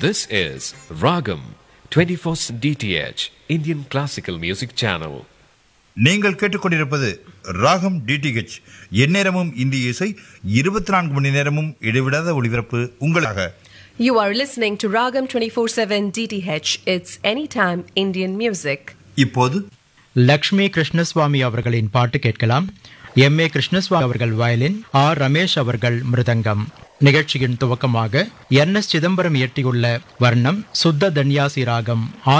This is Ragam 24 DTH Indian Classical Music Channel. நீங்கள் கேட்டுக்கொண்டிருப்பது ராகம் டிடிஹெச் எந்நேரமும் இந்திய இசை இருபத்தி நான்கு மணி நேரமும் இடைவிடாத ஒளிபரப்பு உங்களுக்காக You are listening to Ragam 24/7 DTH. It's anytime Indian music. இப்போது லக்ஷ்மி கிருஷ்ணசுவாமி அவர்களின் பாட்டு கேட்கலாம் எம் ஏ கிருஷ்ணசுவாமி அவர்கள் வயலின் ஆர் ரமேஷ் அவர்கள் மிருதங்கம் நிகழ்ச்சியின் துவக்கமாக என் எஸ் சிதம்பரம் இயற்றியுள்ள வர்ணம் சுத்த தன்யாசி ராகம்